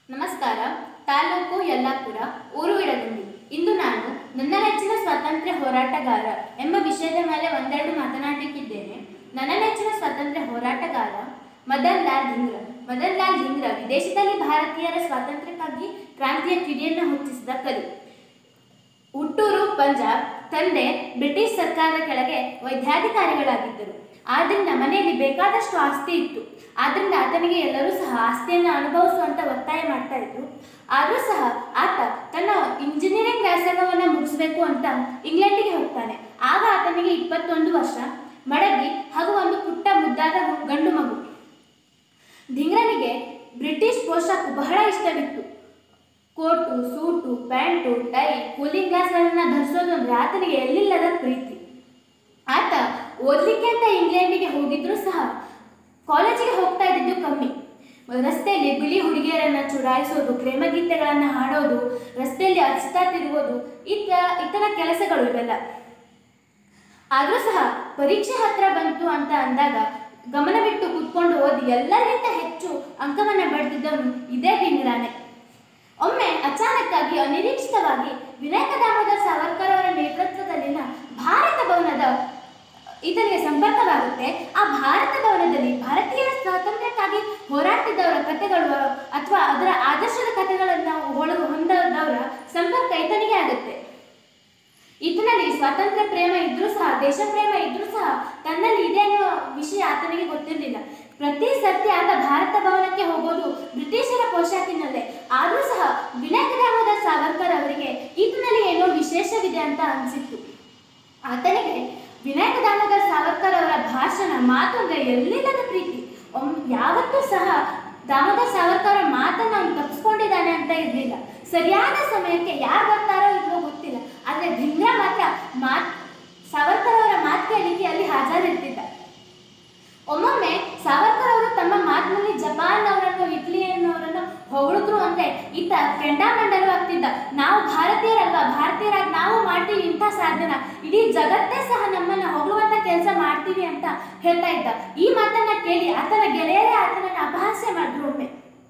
ನಮಸ್ಕಾರ ತಾಲೂಕು ಯಲ್ಲಾಪುರ ಊರು ಇಡಗುಂದಿ ಇಂದು ನಾನು ನನ್ನ ನೆಚ್ಚಿನ ಸ್ವಾತಂತ್ರ್ಯ ಹೋರಾಟಗಾರ ಎಂಬ ವಿಷಯದ ಮೇಲೆ ಒಂದೆರಡು ಮಾತನಾಡಲಿಕ್ಕಿದ್ದೇನೆ ನನ್ನ ನೆಚ್ಚಿನ ಸ್ವಾತಂತ್ರ್ಯ ಹೋರಾಟಗಾರ ಮದನ್ ಲಾಲ್ ಧಿಂಗ್ರ ಮದನ್ ಲಾಲ್ ಧಿಂಗ್ರ ವಿದೇಶದಲ್ಲಿ ಭಾರತೀಯರ ಸ್ವಾತಂತ್ರ್ಯಕ್ಕಾಗಿ ಕ್ರಾಂತಿಯ ಕಿಡಿಯನ್ನು ಹೊತ್ತಿಸಿದ ಕಲಿ ಹುಟ್ಟೂರು ಪಂಜಾಬ್ ತಂದೆ ಬ್ರಿಟಿಷ್ ಸರ್ಕಾರದ ಕೆಳಗೆ ವೈದ್ಯಾಧಿಕಾರಿಗಳಾಗಿದ್ದರು ಆದ್ರಿಂದ ಮನೆಯಲ್ಲಿ ಬೇಕಾದಷ್ಟು ಆಸ್ತಿ ಇತ್ತು ಆದ್ರಿಂದ ಆತನಿಗೆ ಎಲ್ಲರೂ ಸಹ ಆಸ್ತಿಯನ್ನು ಅನುಭವಿಸುವಂತ ಒತ್ತಾಯ ಮಾಡ್ತಾ ಇದ್ರು ಆದರೂ ಸಹ ಆತ ತನ್ನ ಇಂಜಿನಿಯರಿಂಗ್ ವ್ಯಾಸಂಗವನ್ನು ಮುಗಿಸಬೇಕು ಅಂತ ಇಂಗ್ಲೆಂಡಿಗೆ ಹೋಗ್ತಾನೆ ಆಗ ಆತನಿಗೆ ಇಪ್ಪತ್ತೊಂದು ವರ್ಷ ಮಡಗಿ ಹಾಗೂ ಒಂದು ಪುಟ್ಟ ಮುದ್ದಾದ ಗಂಡು ಮಗು ಧಿಂಗ್ರನಿಗೆ ಬ್ರಿಟಿಷ್ ಪೋಷಾಕು ಬಹಳ ಇಷ್ಟವಿತ್ತು coat suit pant tie cooling ಗ್ಲಾಸ್ಗಳನ್ನ ಧರಿಸೋದು ಅಂದ್ರೆ ಆತನಿಗೆ ಎಲ್ಲಿಲ್ಲದ ಪ್ರೀತಿ ಆತ ಓದ್ಲಿಕ್ಕೆ ಅಂತ ಇಂಗ್ಲೆಂಡಿಗೆ ಹೋಗಿದ್ರು ಸಹ ಕಾಲೇಜಿಗೆ ಹೋಗ್ತಾ ಇದ್ದಿದ್ದು ಕಮ್ಮಿ ರಸ್ತೆಯಲ್ಲಿ ಬಿಳಿ ಹುಡುಗಿಯರನ್ನ ಚುಡಾಯಿಸೋದು ಪ್ರೇಮಗೀತೆಗಳನ್ನ ಹಾಡೋದು ರಸ್ತೆಯಲ್ಲಿ ಅಚ್ತಾ ತಿರುಗೋದು ಇತ ಇತರ ಕೆಲಸಗಳು ಇವೆಲ್ಲ ಆದರೂ ಸಹ ಪರೀಕ್ಷೆ ಹತ್ರ ಬಂತು ಅಂತ ಅಂದಾಗ ಗಮನವಿಟ್ಟು ಕೂತ್ಕೊಂಡು ಓದಿ ಎಲ್ಲರಿಗಿಂತ ಹೆಚ್ಚು ಅಂಕವನ್ನ ಪಡೆದಿದ್ದವನು ಇದೇ ದಿಂಗ್ರಾನೆ ಒಮ್ಮೆ ಅಚಾನಕ್ಕಾಗಿ ಅನಿರೀಕ್ಷಿತವಾಗಿ ವಿನಾಯಕ ದಾಮೋದರ್ ಸಾವರ್ಕರ್ ಅವರ ನೇತೃತ್ವದಲ್ಲಿನ ಭಾರತ ಭವನದ ಈತನಿಗೆ ಸಂಪರ್ಕವಾಗುತ್ತೆ ಆ ಭಾರತ ಭವನದಲ್ಲಿ ಭಾರತೀಯರ ಸ್ವಾತಂತ್ರ್ಯಕ್ಕಾಗಿ ಹೋರಾಡ್ತಿದ್ದವರ ಕಥೆಗಳು ಅಥವಾ ಅದರ ಆದರ್ಶದ ಕಥೆಗಳನ್ನು ಒಳಗು ಹೊಂದದವರ ಸಂಪರ್ಕ ಈತನಿಗೆ ಆಗುತ್ತೆ ಈತನಲ್ಲಿ ಸ್ವಾತಂತ್ರ್ಯ ಪ್ರೇಮ ಇದ್ರೂ ಸಹ ದೇಶ ಪ್ರೇಮ ಇದ್ರೂ ಸಹ ತನ್ನಲ್ಲಿ ಇದೆ ಅನ್ನೋ ವಿಷಯ ಆತನಿಗೆ ಗೊತ್ತಿರಲಿಲ್ಲ ಪ್ರತಿ ಸರ್ತಿ ಆತ ಭಾರತ ಭವನಕ್ಕೆ ಹೋಗೋದು ಬ್ರಿಟಿಷರ ಪೋಷಾಕಿನಲ್ಲೇ ಆದರೂ ಸಹ ವಿನಾಯಕ ದಾಮೋದರ್ ಸಾವರ್ಕರ್ ಅವರಿಗೆ ಈತನಲ್ಲಿ ಏನೋ ವಿಶೇಷವಿದೆ ಅಂತ ಅನಿಸಿತ್ತು ಆತನಿಗೆ ವಿನಾಯಕ ದಾಮೋದರ್ ಸಾವರ್ಕರ್ ಅವರ ಭಾಷಣ ಮಾತು ಅಂದ್ರೆ ಎಲ್ಲಿಲ್ಲದ ಪ್ರೀತಿ ಒಮ್ ಯಾವತ್ತೂ ಸಹ ದಾಮೋದರ್ ಸಾವರ್ಕರ್ ಅವರ ಮಾತನ್ನ ಅವನು ತಪ್ಪಿಸ್ಕೊಂಡಿದ್ದಾನೆ ಅಂತ ಇರಲಿಲ್ಲ ಸರಿಯಾದ ಸಮಯಕ್ಕೆ ಯಾರು ಬರ್ತಾರೋ ಇಲ್ವೋ ಗೊತ್ತಿಲ್ಲ ಆದ್ರೆ ಧಿಂಗ್ರ ಮಾತ್ರ ಮಾತ್ ಸಾವರ್ಕರ್ ಅವರ ಮಾತು ಕೇಳಲಿಕ್ಕೆ ಅಲ್ಲಿ ಹಾಜರಿರ್ತಿದ್ದ ಒಮ್ಮೊಮ್ಮೆ ಸಾವರ್ಕರ್ ಅವರು ತಮ್ಮ ಮಾತಿನಲ್ಲಿ ಜಪಾನ್ ಅವರನ್ನು ಇಟ್ಲಿಯನ್ನವರನ್ನು ಹೊಗಳಿದ್ರು ಅಂದ್ರೆ ಈತ ಕೆಂಡಾಮಂಡಲವಾಗ್ತಿದ್ದ ನಾವು ಭಾರತೀಯರಲ್ವಾ ಭಾರತೀಯರಾಗಿ ನಾವು ಮಾಡ್ತೀವಿ ಇಂಥ ಸಾಧನ ಇಡೀ ಜಗತ್ತೇ ಸಹ ನಮ್ಮನ್ನ ಹೊಗಳುವಂತ ಕೆಲಸ ಮಾಡ್ತೀವಿ ಅಂತ ಹೇಳ್ತಾ ಇದ್ದ ಈ ಮಾತನ್ನ ಕೇಳಿ ಆತನ ಗೆಳೆಯರೇ ಆತನನ್ನ ಅಪಹಾಸ್ಯ ಮಾಡಿದ್ರು ಒಮ್ಮೆ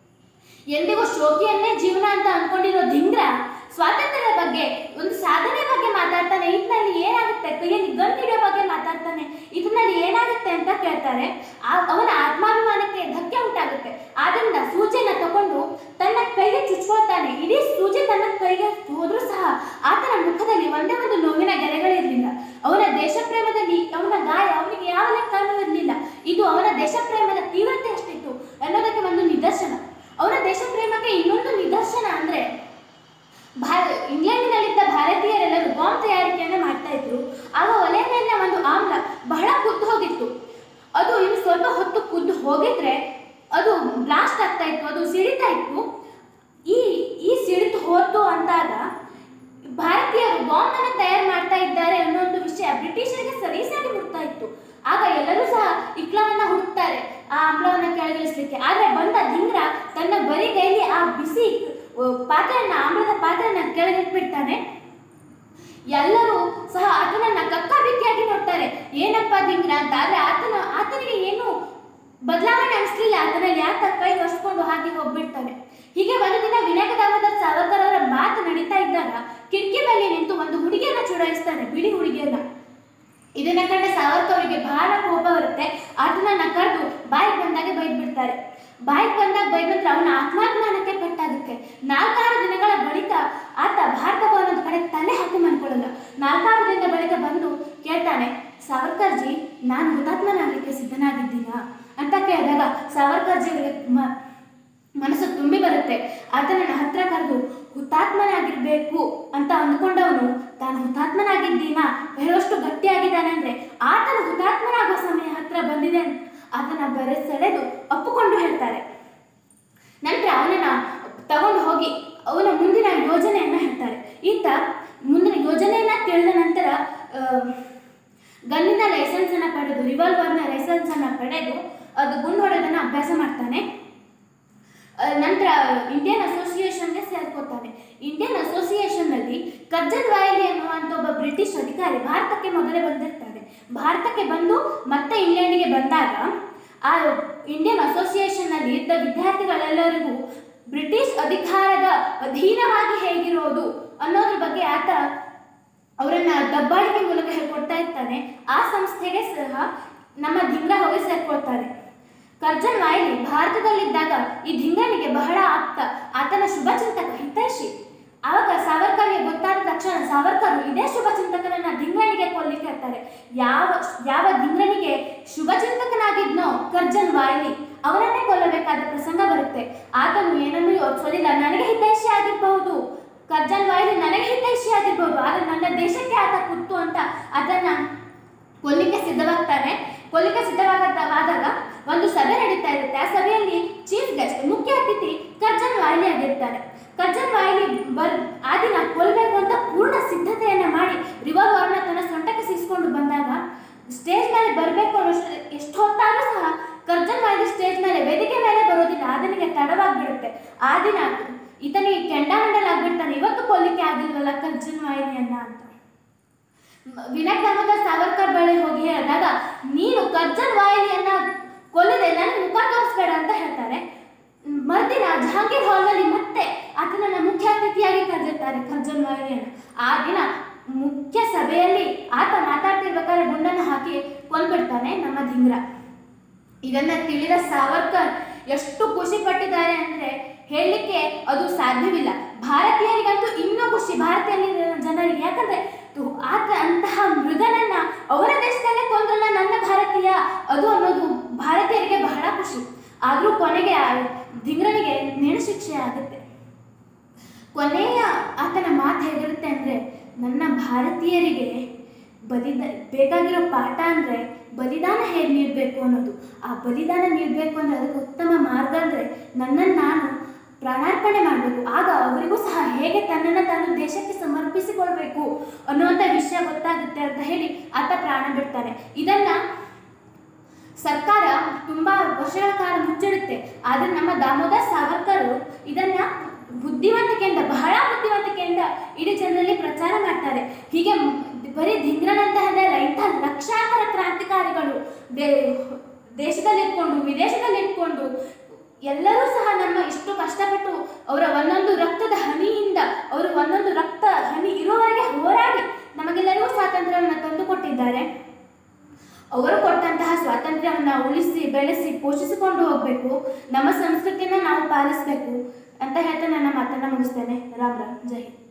ಎಂದಿಗೂ ಶೋಕಿಯನ್ನೇ ಜೀವನ ಅಂತ ಅನ್ಕೊಂಡಿರೋ ಧಿಂಗ್ರ ಸ್ವಾತಂತ್ರ್ಯದ ಬಗ್ಗೆ ಒಂದು ಸಾಧನೆ ಬಗ್ಗೆ ಮಾತಾಡ್ತಾನೆ ಇದರಲ್ಲಿ ಏನಾಗುತ್ತೆ ಕೈಯಲ್ಲಿ ಗನ್ ಹಿಡಿಯೋ ಬಗ್ಗೆ ಮಾತಾಡ್ತಾನೆ ಇದರಲ್ಲಿ ಏನಾಗುತ್ತೆ ಅಂತ ಕೇಳ್ತಾರೆ ಆ- ಅವನ ಆತ್ಮಾಭಿಮಾನಕ್ಕೆ ಧಕ್ಕೆ ಉಂಟಾಗುತ್ತೆ ಆದ್ರಿಂದ ಸೂಜಿನ ತಗೊಂಡು ತನ್ನ ಕೈಗೆ ಚುಚ್ಕೊಳ್ತಾನೆ ಇಡೀ ಸೂಜಿ ತನ್ನ ಕೈಗೆ ಹೋದ್ರೂ ಸಹ ಆತನ ಮುಖದಲ್ಲಿ ಒಂದೇ ಒಂದು ನೋವಿನ ಗೆರೆಗಳಿರಲಿಲ್ಲ ಅವನ ದೇಶ ಪ್ರೇಮದಲ್ಲಿ ಅವನ ಗಾಯ ಅವನಿಗೆ ಯಾವ ಲೆಕ್ಕನೂ ಇರಲಿಲ್ಲ ಇದು ಅವನ ದೇಶ ಪ್ರೇಮದ ತೀವ್ರತೆ ಎಷ್ಟಿತ್ತು ಅನ್ನೋದಕ್ಕೆ ಒಂದು ನಿದರ್ಶನ ಅವನ ದೇಶ ಪ್ರೇಮಕ್ಕೆ ಇನ್ನೊಂದು ನಿದರ್ಶನ ಅಂದ್ರೆ ಭಾರ ಇಂಗ್ಲೆಂಡಿನಲ್ಲಿದ್ದ ಭಾರತೀಯರೆಲ್ಲರೂ ಬಾಂಬ್ ತಯಾರಿಕೆಯನ್ನ ಮಾಡ್ತಾ ಇದ್ರು ಆಗ ಒಲೆ ಮೇಲಿನ ಒಂದು ಆಮ್ಲ ಬಹಳ ಕುದ್ದು ಹೋಗಿತ್ತು ಅದು ಇನ್ನು ಸ್ವಲ್ಪ ಹೊತ್ತು ಕುದ್ದು ಹೋಗಿದ್ರೆ ಅದು ಬ್ಲಾಸ್ಟ್ ಆಗ್ತಾ ಇತ್ತು ಅದು ಸಿಡಿತಾ ಇತ್ತು ಈ ಈ ಸಿಡಿತು ಹೋತು ಅಂದಾಗ ಭಾರತೀಯರು ಬಾಂಬ್ ಅನ್ನು ತಯಾರು ಮಾಡ್ತಾ ಇದ್ದಾರೆ ಅನ್ನೋ ಒಂದು ವಿಷಯ ಬ್ರಿಟಿಷರಿಗೆ ಸರಿಸಾಗಿ ಮುಟ್ತಾ ಇತ್ತು ಆಗ ಎಲ್ಲರೂ ಸಹ ಇಕ್ಲವನ್ನ ಹುಡುಕ್ತಾರೆ ಆ ಆಮ್ಲವನ್ನ ಕೆಳಗಿಳಿಸ್ಲಿಕ್ಕೆ ಆದ್ರೆ ಬಂದ ಧಿಂಗ್ರ ತನ್ನ ಬರಿ ಕೈಲಿ ಆ ಬಿಸಿ ಆ, ಪಾತ್ರೆಯನ್ನ ಆಮ್ಲದ ಪಾತ್ರೆಯನ್ನ ಕೆಳಗಿಟ್ಬಿಡ್ತಾನೆ ಎಲ್ಲರೂ ಸಹ ಆತನನ್ನ ಕಕ್ಕಾಬಿಕ್ಕಿಯಾಗಿ ನೋಡ್ತಾರೆ ಏನಪ್ಪ ದಿಂಗ್ರ ಅಂತ ಆದ್ರೆ ಆತನ ಆತನಿಗೆ ಏನು ಬದಲಾವಣೆ ಅನಿಸ್ಲಿಲ್ಲ ಆತನಲ್ಲಿ ಯಾಕೆ ಕೈ ಒರೆಸ್ಕೊಂಡು ಹಾಗೆ ಹೋಗ್ಬಿಡ್ತಾನೆ ಹೀಗೆ ಒಂದು ದಿನ ವಿನಾಯಕ ದಾಮೋದರ್ ಸಾವರ್ಕರ್ ಅವರ ಮಾತು ನಡೀತಾ ಇದ್ದಾಗ ಕಿಟಕಿ ಮೇಲೆ ನಿಂತು ಒಂದು ಹುಡುಗಿಯನ್ನ ಚುಡಾಯಿಸ್ತಾನೆ ಬಿಳಿ ಹುಡುಗಿಯನ್ನ ಇದನ್ನ ಕಂಡ ಸಾವರ್ಕರ್ ಅವರಿಗೆ ಬಹಳ ಕೋಪ ಬರುತ್ತೆ ಆತನನ್ನ ಕರೆದು ಬಾಯಿಗೆ ಬಂದಾಗೆ ಬೈದ್ ಬಿಡ್ತಾರೆ ಬಾಯಿಗೆ ಬಂದಾಗ ಬೈದ್ ಬಂದ್ರೆ ಅವನ ಆತ್ಮಾಭಿಮಾನಕ್ಕೆ ಪೆಟ್ಟಾಗುತ್ತೆ ನಾಲ್ಕಾರು ದಿನಗಳ ಬಳಿಕ ಆತ ಭಾರತ ಭವನದ ಕಡೆ ತಲೆ ಹಾಕಿ ಮಾಡ್ಕೊಳ್ಳಲ್ಲ ನಾಲ್ಕಾರು ದಿನದ ಬಳಿಕ ಬಂದು ಕೇಳ್ತಾನೆ ಸಾವರ್ಕರ್ಜಿ ನಾನು ಹುತಾತ್ಮನಾಗಲಿಕ್ಕೆ ಸಿದ್ಧನಾಗಿದ್ದೀನಾ ಅಂತ ಕೇಳಿದಾಗ ಸಾವರ್ಕರ್ಜಿ ಅವರಿಗೆ ಮ- ಮನಸ್ಸು ತುಂಬಿ ಬರುತ್ತೆ ಆತನನ್ನ ಹತ್ರ ಕರೆದು ಹುತಾತ್ಮನಾಗಿರ್ಬೇಕು ಅಂತ ಅಂದ್ಕೊಂಡವನು ತಾನು ಹುತಾತ್ಮನಾಗಿದ್ದೀನಾ ಹೇಳೋಷ್ಟು ಗಟ್ಟಿಯಾಗಿದ್ದಾನೆ ಅಂದ್ರೆ ಆತನ ಹುತಾತ್ಮನಾಗುವ ಸಮಯ ಹತ್ರ ಬಂದಿದೆ ಅಂತ ಆತನ ಬೆರೆ ಸೆಳೆದು ಒಪ್ಪಿಕೊಂಡು ಹೇಳ್ತಾರೆ ನಂತರ ಅವನನ್ನ ತಗೊಂಡು ಹೋಗಿ ಅವನ ಮುಂದಿನ ಯೋಜನೆಯನ್ನ ಹೇಳ್ತಾರೆ ಈತ ಮುಂದಿನ ಯೋಜನೆಯನ್ನ ತಿಳಿದ ನಂತರ ಆ, ಗನ್ನಿನ ಲೈಸೆನ್ಸ್ ಅನ್ನ ಪಡೆದು ರಿವಾಲ್ವರ್ನ ಲೈಸೆನ್ಸ್ ಅನ್ನ ಪಡೆದು ಅದು ಗುಂಡು ಹೊಡೆದನ್ನ ಅಭ್ಯಾಸ ಮಾಡ್ತಾನೆ ಆ, ನಂತರ ಇಂಡಿಯನ್ ಅಸೋಸಿಯೇಷನ್ಗೆ ಸೇರ್ಕೋತಾನೆ ಇಂಡಿಯನ್ ಅಸೋಸಿಯೇಷನ್ನಲ್ಲಿ ಕರ್ಜನ್ ವಾಯಿಲಿ ಅನ್ನುವಂಥ ಒಬ್ಬ ಬ್ರಿಟಿಷ್ ಅಧಿಕಾರಿ ಭಾರತಕ್ಕೆ ಮೊದಲೇ ಬಂದಿರ್ತಾನೆ ಭಾರತಕ್ಕೆ ಬಂದು ಮತ್ತೆ ಇಂಗ್ಲೆಂಡಿಗೆ ಬಂದಾಗ ಆ ಇಂಡಿಯನ್ ಅಸೋಸಿಯೇಷನ್ನಲ್ಲಿ ಇದ್ದ ವಿದ್ಯಾರ್ಥಿಗಳೆಲ್ಲರಿಗೂ ಬ್ರಿಟಿಷ್ ಅಧಿಕಾರದ ಅಧೀನವಾಗಿ ಹೇಗಿರೋದು ಅನ್ನೋದ್ರ ಬಗ್ಗೆ ಆತ ಅವರನ್ನ ದಬ್ಬಾಳಿಕೆ ಮೂಲಕ ಹೇಳ್ಕೊಡ್ತಾ ಇರ್ತಾನೆ ಆ ಸಂಸ್ಥೆಗೆ ಸಹ ನಮ್ಮ ಧಿಂಗ್ರ ಹೋಗಿ ಸೇರ್ಕೊಳ್ತಾರೆ ಕರ್ಜನ್ ವಾಯ್ಲಿ ಭಾರತದಲ್ಲಿದ್ದಾಗ ಈ ಧಿಂಗ್ರನಿಗೆ ಬಹಳ ಆಪ್ತ ಆತನ ಶುಭಚಿಂತಕ ಹಿತೈಷಿ ಆವಾಗ ಸಾವರ್ಕರ್ಗೆ ಗೊತ್ತಾದ ತಕ್ಷಣ ಸಾವರ್ಕರ್ ಇದೇ ಶುಭಚಿಂತಕನನ್ನ ಧಿಂಗ್ರನಿಗೆ ಕೊಲ್ಲಿಕ್ಕೆ ಇರ್ತಾರೆ ಯಾವ ಯಾವ ಧಿಂಗ್ರನಿಗೆ ಶುಭಚಿಂತಕನಾಗಿದ್ನೋ ಕರ್ಜನ್ ವಾಯ್ಲಿ ಅವನನ್ನೇ ಕೊಲ್ಲಬೇಕಾದ ಪ್ರಸಂಗ ಬರುತ್ತೆ ಆತನು ಏನನ್ನೂ ಯೋಚಿಸೋದಿಲ್ಲ ನನಗೆ ಹಿತೈಷಿ ಆಗಿರಬಹುದು ಕರ್ಜನ್ ವಾಯ್ಲಿ ನನಗೆ ಹಿತೈಷಿ ಆಗಿರ್ಬೋದು ಆದ್ರೆ ನನ್ನ ದೇಶಕ್ಕೆ ಆತ ಕುತ್ತು ಅಂತ ಅದನ್ನ ಕೊಲ್ಲಿಕ್ಕೆ ಸಿದ್ಧವಾಗ್ತಾನೆ ಕೊಲ್ಲಿಕ್ಕೆ ಸಿದ್ಧವಾಗವಾದಾಗ ಒಂದು ಸಭೆ ನಡೀತಾ ಇರುತ್ತೆ ಆ ಸಭೆಯಲ್ಲಿ ಚೀಫ್ ಗೆಸ್ಟ್ ಮುಖ್ಯ ಅತಿಥಿ ಕರ್ಜನ್ ವಾಯ್ಲಿ ಆಗಿರ್ತಾರೆ ಕರ್ಜನ್ ವಾಯ್ಲಿ ಬರ್ ಆ ದಿನ ಕೊಲ್ಬೇಕು ಅಂತ ಪೂರ್ಣ ಸಿದ್ಧತೆಯನ್ನ ಮಾಡಿ ರಿವಾಲ್ವರ್ನ ತನ್ನ ಸೊಂಟಕ್ಕೆ ಸಿಸ್ಕೊಂಡು ಬಂದಾಗ ಸ್ಟೇಜ್ ಮೇಲೆ ಬರಬೇಕು ಅನ್ನೋ ಎಷ್ಟು ಹೊತ್ತಾದ್ರೂ ಸಹ ಕರ್ಜನ್ ವಾಯ್ಲಿ ಸ್ಟೇಜ್ ಮೇಲೆ ವೇದಿಕೆ ಮೇಲೆ ಬರೋದಿಲ್ಲ ಆತನಿಗೆ ತಡವಾಗ್ಬಿಡುತ್ತೆ ಆ ದಿನ ಈತನಿಗೆ ಕೆಂಡಾಮಂಡಲಾಗ್ಬಿಡ್ತಾನೆ ಇವತ್ತು ಕೊಲ್ಲಿಕ್ಕೆ ಆಗಿಲ್ವಲ್ಲ ಕರ್ಜನ್ ವಾಯ್ಲಿಯನ್ನ ಅಂತ ವಿನಾಯಕ್ ದಾಮೋದರ್ ಸಾವರ್ಕರ್ ಬಳಿ ಹೋಗಿ ಹೇಳಿದಾಗ ನೀನು ಕರ್ಜನ್ ವಾಯಿಲಿಯನ್ನ ಕೊಲ್ಲದೆ ನನಗೆ ಮುಖ ತೋರಿಸ್ಬೇಡ ಅಂತ ಹೇಳ್ತಾರೆ ಮರುದಿನ ಜಹಾಂಗೀರ್ ಹಾಲ್ನಲ್ಲಿ ಮತ್ತೆ ಆತನನ್ನ ಮುಖ್ಯ ಅತಿಥಿಯಾಗಿ ಕರೆದಿರ್ತಾರೆ ಕರ್ಜನ್ ವಾಯಿಲಿಯನ್ನ ಆ ದಿನ ಮುಖ್ಯ ಸಭೆಯಲ್ಲಿ ಆತ ಮಾತಾಡ್ತಿರ್ಬೇಕಾದ್ರೆ ಗುಂಡನ್ನು ಹಾಕಿ ಕೊಂದ್ಬಿಡ್ತಾನೆ ನಮ್ಮ ಧಿಂಗ್ರ ಇದನ್ನ ತಿಳಿದ ಸಾವರ್ಕರ್ ಎಷ್ಟು ಖುಷಿ ಪಟ್ಟಿದ್ದಾರೆ ಅಂದ್ರೆ ಹೇಳಲಿಕ್ಕೆ ಅದು ಸಾಧ್ಯವಿಲ್ಲ ಭಾರತೀಯರಿಗಂತೂ ಇನ್ನೂ ಖುಷಿ ಭಾರತೀಯ ಜನರಿಗೆ ಯಾಕಂದ್ರೆ ತು- ಆತ ಅಂತಹ ಮೃಗನನ್ನ ಅವರ ದೇಶದಲ್ಲೇ ಕೊಂದ್ರಲ್ಲ ನನ್ನ ಭಾರತೀಯ ಅದು ಅನ್ನೋದು ಭಾರತೀಯರಿಗೆ ಬಹಳ ಖುಷಿ ಆದ್ರೂ ಕೊನೆಗೆ ಆ ಧಿಂಗ್ರನಿಗೆ ನೇಣು ಶಿಕ್ಷೆ ಆಗುತ್ತೆ ಕೊನೆಯ ಆತನ ಮಾತು ಹೇಗಿರುತ್ತೆ ಅಂದ್ರೆ ನನ್ನ ಭಾರತೀಯರಿಗೆ ಬಲಿದ ಬೇಕಾಗಿರೋ ಪಾಠ ಅಂದ್ರೆ ಬಲಿದಾನ ಹೇಗೆ ನೀಡಬೇಕು ಅನ್ನೋದು ಆ ಬಲಿದಾನ ನೀಡಬೇಕು ಅಂದ್ರೆ ಅದಕ್ಕೆ ಉತ್ತಮ ಮಾರ್ಗ ಅಂದ್ರೆ ನನ್ನನ್ನು ನಾನು ಪ್ರಾಣಾರ್ಪಣೆ ಮಾಡಬೇಕು ಆಗ ಅವರಿಗೂ ಸಹ ಹೇಗೆ ತನ್ನನ್ನು ತಾನು ದೇಶಕ್ಕೆ ಸಮರ್ಪಿಸಿಕೊಳ್ಬೇಕು ಅನ್ನುವಂಥ ವಿಷಯ ಗೊತ್ತಾಗುತ್ತೆ ಅಂತ ಹೇಳಿ ಆತ ಪ್ರಾಣ ಬಿಡ್ತಾನೆ ಇದನ್ನ ಸರ್ಕಾರ ತುಂಬಾ ವರ್ಷಗಳ ಕಾಲ ಮುಚ್ಚಿಡುತ್ತೆ ಆದ್ರೆ ನಮ್ಮ ದಾಮೋದರ್ ಸಾವರ್ಕರ್ ಇದನ್ನ ಬುದ್ಧಿವಂತಿಕೆಯಿಂದ ಬಹಳ ಬುದ್ಧಿವಂತಿಕೆಯಿಂದ ಇಡೀ ಜನರಲ್ಲಿ ಪ್ರಚಾರ ಮಾಡ್ತಾರೆ ಹೀಗೆ ಮ್- ಬರೀ ಧಿಂಗ್ರನಂತಹದೇ ಅಲ್ಲ ಇಂಥ ಲಕ್ಷಾಂತರ ಕ್ರಾಂತಿಕಾರಿಗಳು ದೇ ದೇಶದಲ್ಲಿ ಇಟ್ಕೊಂಡು ವಿದೇಶದಲ್ಲಿ ಇಟ್ಕೊಂಡು ಎಲ್ಲರೂ ಸಹ ನಮ್ಮ ಇಷ್ಟು ಕಷ್ಟಪಟ್ಟು ಅವರ ಒಂದೊಂದು ರಕ್ತದ ಹನಿಯಿಂದ ಅವರು ಒಂದೊಂದು ರಕ್ತ ಹನಿ ಇರುವವರೆಗೆ ಹೋರಾಡಿ ನಮಗೆಲ್ಲರಿಗೂ ಸ್ವಾತಂತ್ರ್ಯವನ್ನು ತಂದುಕೊಟ್ಟಿದ್ದಾರೆ ಅವರು ಕೊಟ್ಟಂತಹ ಸ್ವಾತಂತ್ರ್ಯವನ್ನು ಉಳಿಸಿ ಬೆಳೆಸಿ ಪೋಷಿಸಿಕೊಂಡು ಹೋಗಬೇಕು ನಮ್ಮ ಸಂಸ್ಕೃತಿನ ನಾವು ಪಾಲಿಸಬೇಕು ಅಂತ ಹೇಳ್ತಾ ನನ್ನ ಮಾತನ್ನ ಮುಗಿಸ್ತೇನೆ ರಾಮ್ ರಾಮ್ ಜೈ ಹಿಂದ್